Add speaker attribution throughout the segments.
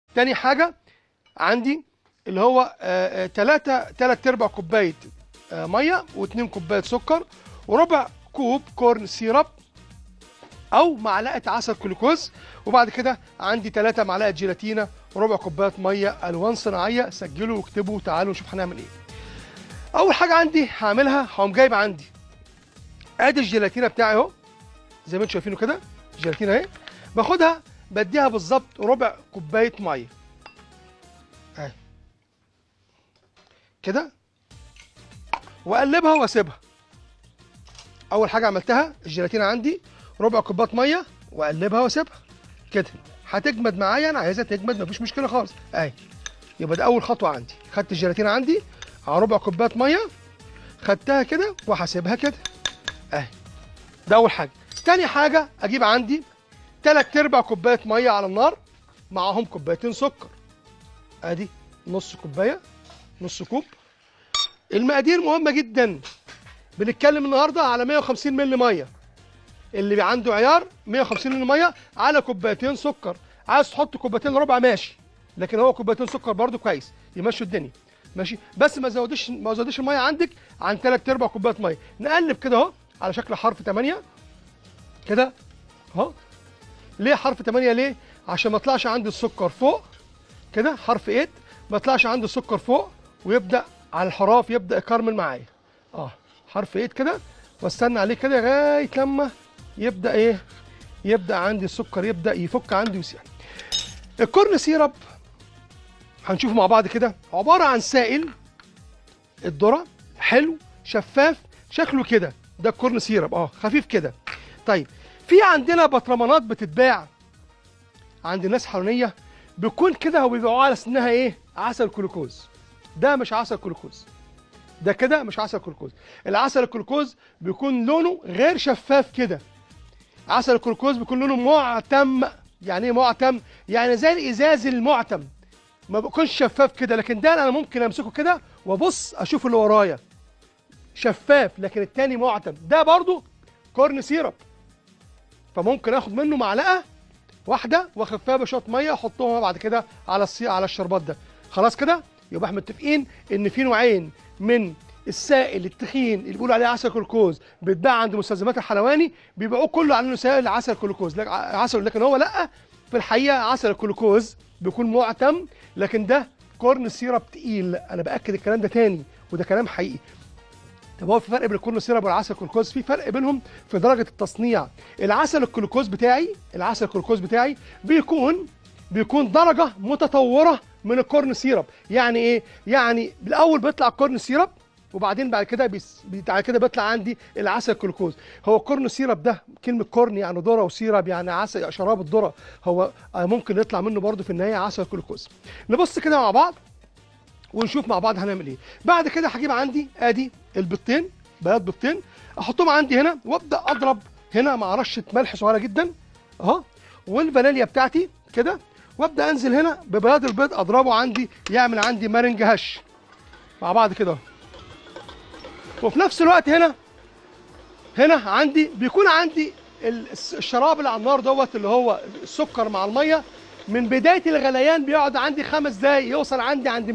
Speaker 1: تاني حاجه عندي اللي هو 3 3 ارباع كوبايه آه، ميه و2 كوبايه سكر وربع كوب كورن سيرب او معلقه عسل جلوكوز وبعد كده عندي 3 معلقه جيلاتينا وربع كوبايه ميه الوان صناعيه سجلوا واكتبوا وتعالوا نشوف هنعمل ايه اول حاجه عندي هعملها هقوم جايب عندي ادي الجيلاتينا بتاعي اهو زي ما انتم شايفينه كده الجيلاتينا اهي باخدها بديها بالظبط ربع كوبايه ميه اهي كده واقلبها واسيبها اول حاجه عملتها الجيلاتينا عندي ربع كوبايه ميه واقلبها واسيبها كده هتجمد معايا انا عايزها تجمد مفيش مشكله خالص اهي يبقى ده اول خطوه عندي خدت الجيلاتينا عندي على ربع كوبايه ميه خدتها كده وهسيبها كده اهي ده اول حاجه تاني حاجه اجيب عندي تلات ارباع كوبايه ميه على النار معاهم كوبايتين سكر ادي نص كوبايه نص كوب المقادير مهمه جدا بنتكلم النهارده على 150 مللي ميه اللي بي عنده عيار 150 مللي ميه على كوبايتين سكر عايز تحط كوبايتين ربع ماشي لكن هو كوبايتين سكر برده كويس يمشوا الدنيا ماشي بس ما زودش ما زودش الميه عندك عن 3 ارباع كوبايه ميه نقلب كده اهو على شكل حرف 8 كده اهو ليه حرف 8 ليه عشان ما يطلعش عندي السكر فوق كده حرف 8 ما يطلعش عندي السكر فوق ويبدا على الحراف يبدا يكرمل معايا اه حرف 8 كده واستنى عليه كده لغايه لما يبدا ايه يبدا عندي السكر يبدا يفك عندي ويسيح الكورن سيرب هنشوفه مع بعض كده عباره عن سائل الذره حلو شفاف شكله كده ده الكورن سيرب اه خفيف كده طيب في عندنا بطرمانات بتتباع عند الناس حرونيه بيكون كده وبيبيعوها على سنها ايه عسل جلوكوز ده مش عسل جلوكوز ده كده مش عسل جلوكوز العسل الجلوكوز بيكون لونه غير شفاف كده عسل الجلوكوز بيكون لونه معتم يعني ايه معتم يعني زي الازاز المعتم ما بيكونش شفاف كده لكن ده انا ممكن امسكه كده وابص اشوف اللي ورايا شفاف لكن التاني معتم ده برضو كورن سيرب فممكن اخد منه معلقه واحده واخفها بشويه ميه احطهم بعد كده على الصي... على الشربات ده خلاص كده يبقى احنا متفقين ان في نوعين من السائل التخين اللي بيقولوا عليه عسل جلوكوز بيتباع عند مستلزمات الحلواني بيبيعوه كله على انه سائل عسل جلوكوز لك- عسل لكن هو لا في الحقيقه عسل الجلوكوز بيكون معتم لكن ده كورن سيرب تقيل انا باكد الكلام ده تاني وده كلام حقيقي طب هو في فرق بين الكورن سيرب والعسل الجلوكوز في فرق بينهم في درجه التصنيع العسل الجلوكوز بتاعي العسل الجلوكوز بتاعي بيكون بيكون درجه متطوره من الكورن سيرب يعني ايه يعني بالاول بيطلع الكورن سيرب وبعدين بعد كده بيس... بعد كده بيطلع عندي العسل الجلوكوز هو الكورن سيرب ده كلمه كورن يعني ذره وسيرب يعني عسل شراب الذره هو آه، ممكن يطلع منه برضه في النهايه عسل جلوكوز نبص كده مع بعض ونشوف مع بعض هنعمل ايه بعد كده هجيب عندي ادي البيضتين بياض بيضتين احطهم عندي هنا وابدا اضرب هنا مع رشه ملح صغيره جدا اهو والفانيليا بتاعتي كده وابدا انزل هنا ببياض البيض اضربه عندي يعمل عندي مارنج هش مع بعض كده وفي نفس الوقت هنا هنا عندي بيكون عندي ال- الشراب اللي على النار دوت اللي هو السكر مع الميه من بدايه الغليان بيقعد عندي خمس دقايق يوصل عندي عند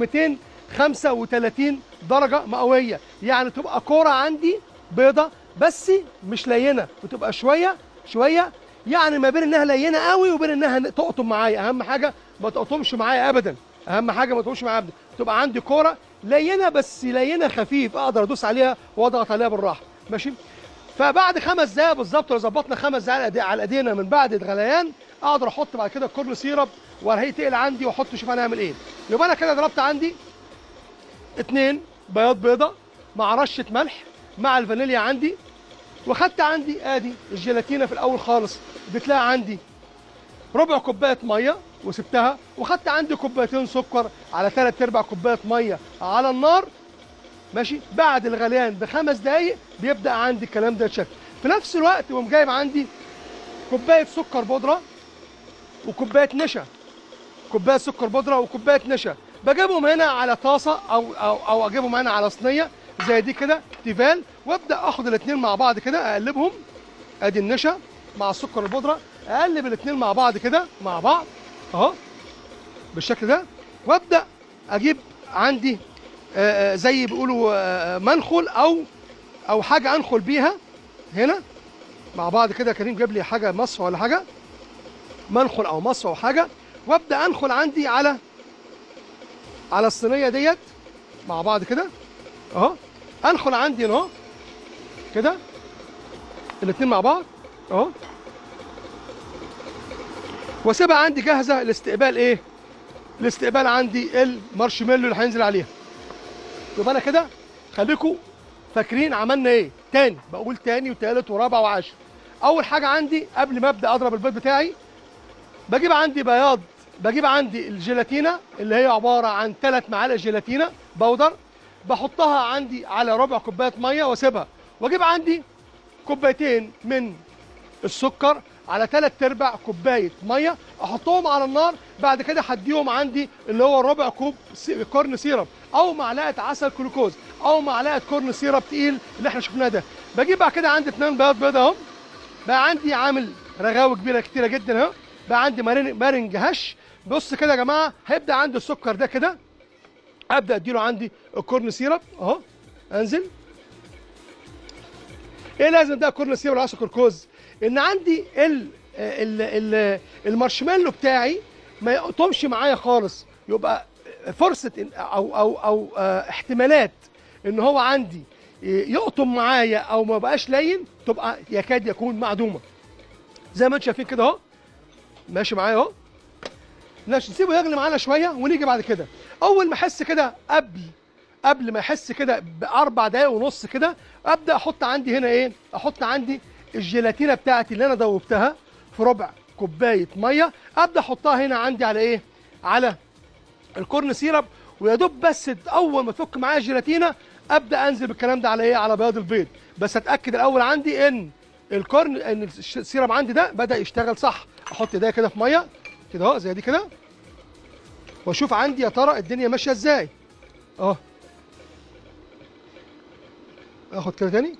Speaker 1: 235 درجه مئويه يعني تبقى كوره عندي بيضه بس مش لينه وتبقى شويه شويه يعني ما بين انها لينه قوي وبين انها تقطم معايا اهم حاجه ما تقطمش معايا ابدا اهم حاجه ما تقطمش معايا ابدا تبقى عندي كوره لينه بس لينه خفيف اقدر ادوس عليها واضغط عليها بالراحه ماشي فبعد خمس دقايق بالظبط لو ظبطنا خمس دقايق على الأيدي- على ايدينا من بعد الغليان اقدر احط بعد كده الكورن سيرب وهي تقل عندي واحط شوف هنعمل ايه يبقى انا كده ضربت عندي اتنين بياض بيضه مع رشه ملح مع الفانيليا عندي وخدت عندي ادي الجيلاتينا في الاول خالص بتلاقي عندي ربع كوبايه ميه وسبتها وخدت عندي كوبايتين سكر على ثلاث ارباع كوبايه ميه على النار ماشي بعد الغليان بخمس دقايق بيبدا عندي الكلام ده يتشكل في نفس الوقت قوم جايب عندي كوبايه سكر بودره وكوبايه نشا كوبايه سكر بودره وكوبايه نشا بجيبهم هنا على طاسه او او او اجيبهم هنا على صينيه زي دي كده تيفال وابدا اخد الاثنين مع بعض كده اقلبهم ادي النشا مع السكر البودره اقلب الاثنين مع بعض كده مع بعض اهو بالشكل ده وابدا اجيب عندي آه، آه، زي بيقولوا آه، منخل او او حاجه انخل بيها هنا مع بعض كده يا كريم جاب لي حاجه مصفى ولا حاجه منخل او مصفى او حاجه وابدا انخل عندي على على الصينيه ديت مع بعض كده اهو انخل عندي هنا اهو كده الاتنين مع بعض اهو واسيبها عندي جاهزه لاستقبال ايه لاستقبال عندي المارشميلو اللي هينزل عليها يبقى انا كده خليكم فاكرين عملنا ايه تاني بقول تاني وتالت ورابع وعاشر اول حاجه عندي قبل ما ابدا اضرب البيض بتاعي بجيب عندي بياض بجيب عندي الجيلاتينا اللي هي عباره عن ثلاث معالق جيلاتينا بودر بحطها عندي على ربع كوبايه ميه واسيبها واجيب عندي كوبايتين من السكر على ثلاث ارباع كوبايه ميه احطهم على النار بعد كده هديهم عندي اللي هو ربع كوب سي- كورن سيرب او معلقه عسل جلوكوز او معلقه كورن سيرب تقيل اللي احنا شفناه ده بجيب بعد كده عندي اثنين بياض بيض اهم بقى عندي عامل رغاوي كبيره كتيره جدا اهو بقى عندي مارين مارنج هش بص كده يا جماعه هيبدا عندي السكر ده كده ابدا اديله عندي الكورن سيرب اهو انزل ايه لازم ده كورن سيرب والعسل جلوكوز ان عندي ال ال ال المارشميلو بتاعي ما يقطمش معايا خالص يبقى فرصه إن- او او او آه، احتمالات ان هو عندي يقطم معايا او ما بقاش لين تبقى يكاد يكون معدومه زي ما انتم شايفين كده اهو ماشي معايا اهو ماشي نسيبه يغلي معانا شويه ونيجي بعد كده اول ما احس كده قبل قبل ما احس كده باربع دقايق ونص كده ابدا احط عندي هنا ايه احط عندي الجيلاتينه بتاعتي اللي انا دوبتها في ربع كوبايه ميه ابدا احطها هنا عندي على ايه على الكورن سيرب ويا دوب بس اول ما تفك معايا الجيلاتينه ابدا انزل بالكلام ده على ايه على بياض البيض بس اتاكد الاول عندي ان الكورن ان الش- السيرب عندي ده بدا يشتغل صح احط ايديا كده في ميه كده اهو زي دي كده واشوف عندي يا ترى الدنيا ماشيه ازاي اهو اخد كده تاني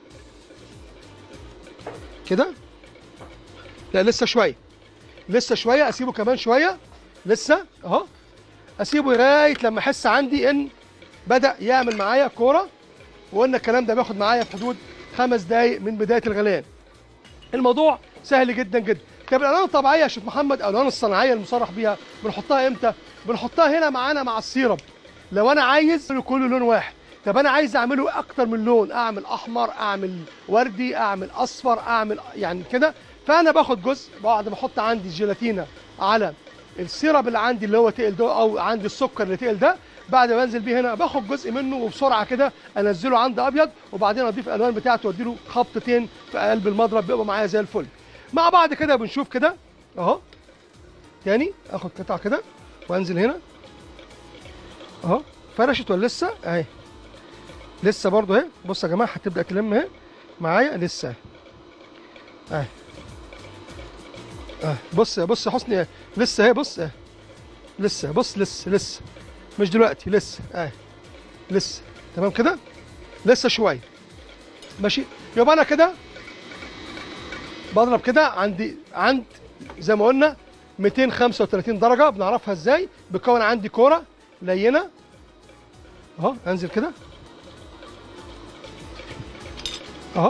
Speaker 1: كده لا لسه شويه لسه شويه اسيبه كمان شويه لسه اهو اسيبه لغايه لما احس عندي ان بدا يعمل معايا كوره وقلنا الكلام ده بياخد معايا في حدود خمس دقايق من بدايه الغليان الموضوع سهل جدا جدا طب الالوان الطبيعيه يا شيخ محمد او الالوان الصناعيه المصرح بيها بنحطها امتى بنحطها هنا معانا مع السيرب لو انا عايز كله لون واحد طب انا عايز اعمله اكتر من لون اعمل احمر اعمل وردي اعمل اصفر اعمل يعني كده فانا باخد جزء بعد ما احط عندي الجيلاتينا على السيرب اللي عندي اللي هو تقل ده او عندي السكر اللي تقل ده بعد ما انزل بيه هنا باخد جزء منه وبسرعه كده انزله عند ابيض وبعدين اضيف الالوان بتاعته واديله خبطتين في قلب المضرب بيبقى معايا زي الفل مع بعض كده بنشوف كده اهو تاني اخد قطعه كده وانزل هنا اهو فرشت ولا لسه اهي لسه برضه اهي بص يا جماعه هتبدا تلم اهي معايا لسه اهي اهي اهي بص يا بص يا حسني اهي لسه اهي بص اهي لسه بص لسه لسه مش دلوقتي لسه اهي لسه تمام كده لسه شويه ماشي يبقى انا كده بضرب كده عندي عند زي ما قلنا 235 درجه بنعرفها ازاي بكون عندي كوره لينه اهو انزل كده اهو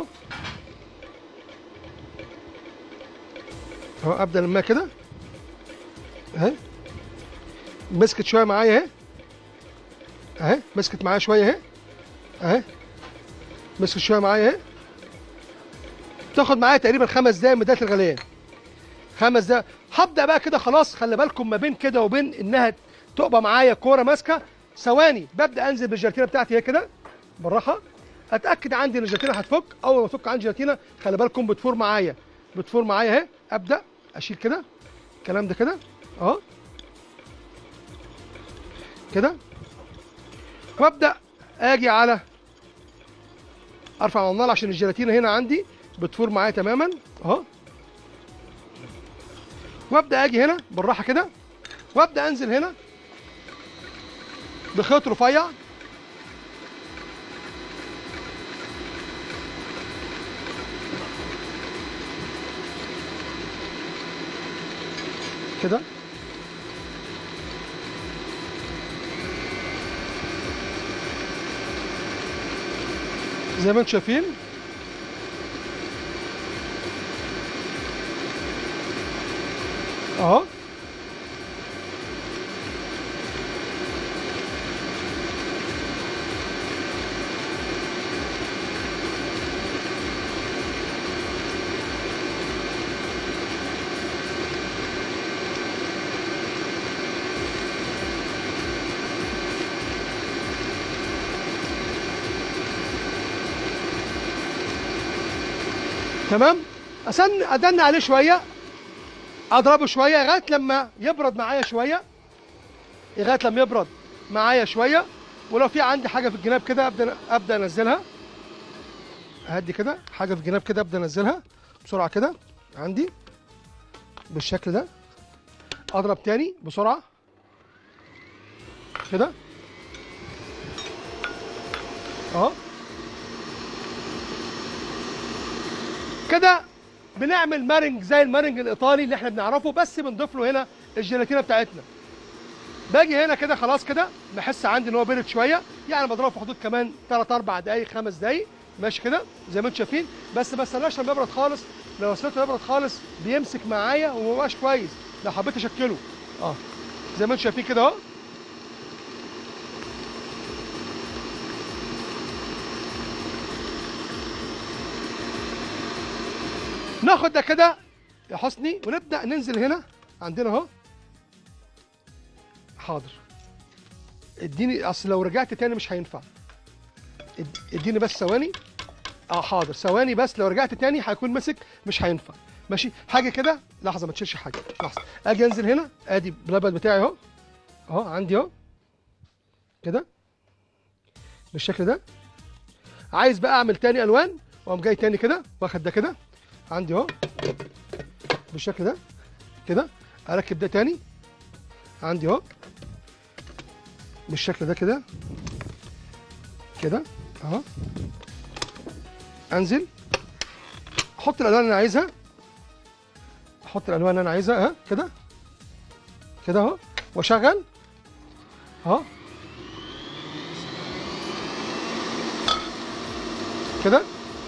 Speaker 1: اهو ابدا لما كده اهي مسكت شويه معايا اهي اهي مسكت معايا شويه اهي اهي مسكت شويه معايا اهي تاخد معايا تقريبا خمس دقايق من بدايه الغليان خمس دقايق هبدا بقى كده خلاص خلي بالكم ما بين كده وبين انها تبقى معايا كوره ماسكه ثواني ببدا انزل بالجيلاتينه بتاعتي هي كده بالراحه اتاكد عندي ان الجيلاتينه هتفك اول ما تفك عندي الجيلاتينه خلي بالكم بتفور معايا بتفور معايا اهي ابدا اشيل كده الكلام ده كده اهو كده وابدا اجي على ارفع من النار عشان الجيلاتينه هنا عندي بتفور معايا تماما اهو وابدا اجي هنا بالراحه كده وابدا انزل هنا بخيط رفيع كده زي ما انتم شايفين اهو تمام أسن أدن عليه شوية أضربه شوية لغاية لما يبرد معايا شوية لغاية لما يبرد معايا شوية ولو في عندي حاجة في الجناب كده أبدأ أبدأ أنزلها أهدي كده حاجة في الجناب كده أبدأ أنزلها بسرعة كده عندي بالشكل ده أضرب تاني بسرعة كده أهو كده بنعمل مارنج زي المارنج الايطالي اللي احنا بنعرفه بس بنضيف له هنا الجيلاتينه بتاعتنا باجي هنا كده خلاص كده بحس عندي ان هو برد شويه يعني بضربه في حدود كمان 3 4 دقائق 5 دقائق ماشي كده زي ما انتم شايفين بس ما استناش لما يبرد خالص لو وصلته يبرد خالص بيمسك معايا وما بقاش كويس لو حبيت اشكله اه زي ما انتم شايفين كده اهو ناخد ده كده يا حسني ونبدا ننزل هنا عندنا اهو حاضر اديني اصل لو رجعت تاني مش هينفع اد- اديني بس ثواني اه حاضر ثواني بس لو رجعت تاني هيكون ماسك مش هينفع ماشي حاجه كده لحظه ما تشيلش حاجه لحظه اجي انزل هنا ادي اللبن بتاعي اهو اهو عندي اهو كده بالشكل ده عايز بقى اعمل تاني الوان واقوم جاي تاني كده واخد ده كده عندي اهو بالشكل ده كده اركب ده تاني عندي اهو بالشكل ده كده كده اهو انزل احط الالوان اللي انا عايزها احط الالوان اللي انا عايزها اهي كده كده اهو واشغل اهو كده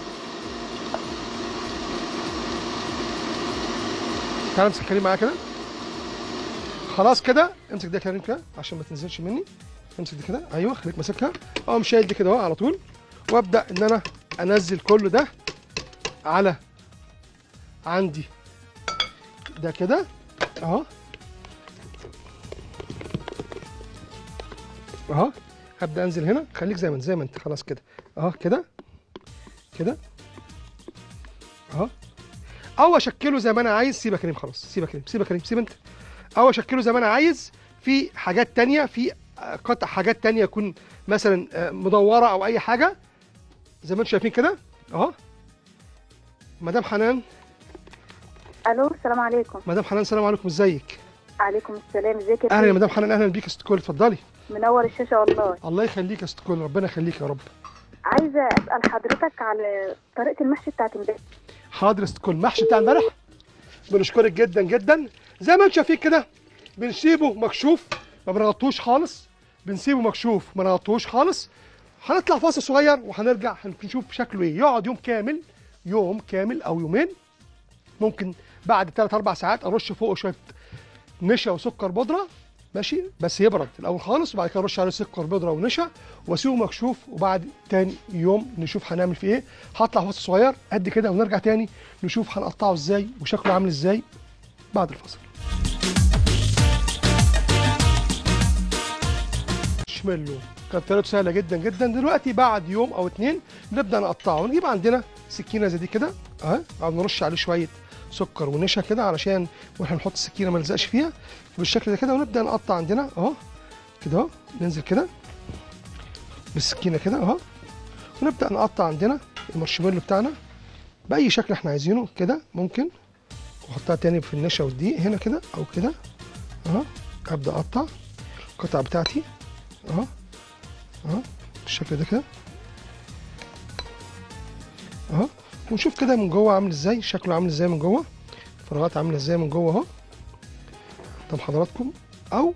Speaker 1: تعالى امسك كريم معايا كده خلاص كده امسك ده يا كريم كده عشان ما تنزلش مني امسك دي كده ايوه خليك ماسكها اقوم شايل دي كده اهو على طول وابدا ان انا انزل كل ده على عندي ده كده اهو اهو هبدا انزل هنا خليك زي ما انت زي ما انت خلاص كده اهو كده كده اهو او اشكله زي ما انا عايز سيبك يا كريم خلاص سيبك يا كريم سيبك يا كريم سيب انت او اشكله زي ما انا عايز في حاجات تانية في آه، قطع حاجات تانية يكون مثلا آه، مدوره او اي حاجه زي ما انتم شايفين كده اهو مدام حنان
Speaker 2: الو السلام عليكم
Speaker 1: مدام حنان السلام عليكم ازيك
Speaker 2: عليكم السلام ازيك يا
Speaker 1: اهلا يا
Speaker 2: فندم؟
Speaker 1: مدام حنان اهلا بيك يا ست كل اتفضلي
Speaker 2: منور الشاشه والله
Speaker 1: الله يخليك يا ست كل ربنا يخليك يا رب
Speaker 2: عايزه اسال حضرتك على طريقه المحشي بتاعت امبارح
Speaker 1: حاضر يا ست كل محشي بتاع امبارح بنشكرك جدا جدا زي ما انتم شايفين كده بنسيبه مكشوف ما بنغطوش خالص بنسيبه مكشوف ما نغطوش خالص هنطلع فاصل صغير وهنرجع هنشوف شكله ايه يقعد يوم كامل يوم كامل او يومين ممكن بعد 3 4 ساعات ارش فوقه شويه نشا وسكر بودره ماشي بس يبرد الاول خالص وبعد كده ارش عليه سكر بودره ونشا واسيبه مكشوف وبعد تاني يوم نشوف هنعمل فيه ايه هطلع فاصل صغير قد كده ونرجع تاني نشوف هنقطعه ازاي وشكله عامل ازاي بعد الفاصل مارشميلو كانت طريقته سهله جدا جدا دلوقتي بعد يوم او اتنين نبدا نقطعه نجيب عندنا سكينه زي دي كده اهي او نرش عليه شويه سكر ونشا كده علشان واحنا نحط السكينه ما نلزقش فيها بالشكل ده كده ونبدا نقطع عندنا اهو كده اهو ننزل كده بالسكينه كده اهو ونبدا نقطع عندنا المارشميلو بتاعنا باي شكل احنا عايزينه كده ممكن واحطها تاني في النشا والدقيق هنا كده او كده اهو ابدا اقطع القطع بتاعتي اهو اهو بالشكل ده كده اهو ونشوف كده من جوه عامل ازاي شكله عامل ازاي من جوه الفراغات عامله ازاي من جوه اهو قدام حضراتكم او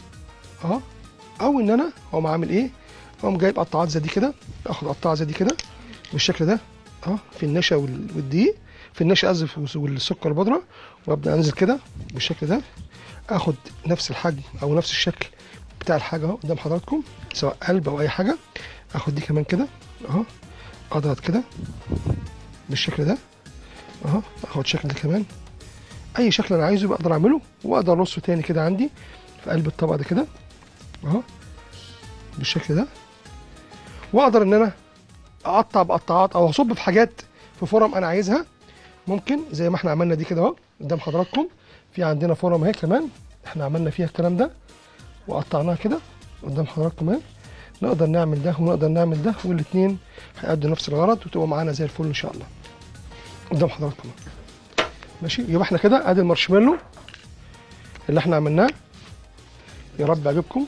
Speaker 1: اهو او ان انا اقوم عامل ايه اقوم جايب قطعات زي دي كده اخد قطعه زي دي كده بالشكل ده اهو في النشا وال- والدقيق في النشا قصدي والسكر البودره وابدا انزل كده بالشكل ده اخد نفس الحجم او نفس الشكل بتاع الحاجه اهو قدام حضراتكم سواء قلب او اي حاجه اخد دي كمان كده اهو اضغط كده بالشكل ده اهو اخد شكل ده كمان اي شكل انا عايزه بقدر اعمله واقدر ارصه تاني كده عندي في قلب الطبق ده كده اهو بالشكل ده واقدر ان انا اقطع بقطعات او اصب في حاجات في فرم انا عايزها ممكن زي ما احنا عملنا دي كده اهو قدام حضراتكم في عندنا فرم اهي كمان احنا عملنا فيها الكلام ده وقطعناها كده قدام حضراتكم اهي نقدر نعمل ده ونقدر نعمل ده والاثنين هيأدوا نفس الغرض وتبقى معانا زي الفل ان شاء الله قدام حضراتكم اهو. ماشي يبقى احنا كده ادي المارشميلو اللي احنا عملناه يا رب يعجبكم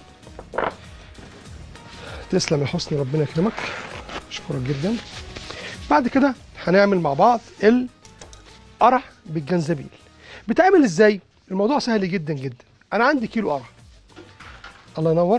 Speaker 1: تسلم يا حسني ربنا يكرمك اشكرك جدا بعد كده هنعمل مع بعض القرع بالجنزبيل بتعمل ازاي الموضوع سهل جدا جدا انا عندي كيلو قرع الله ينور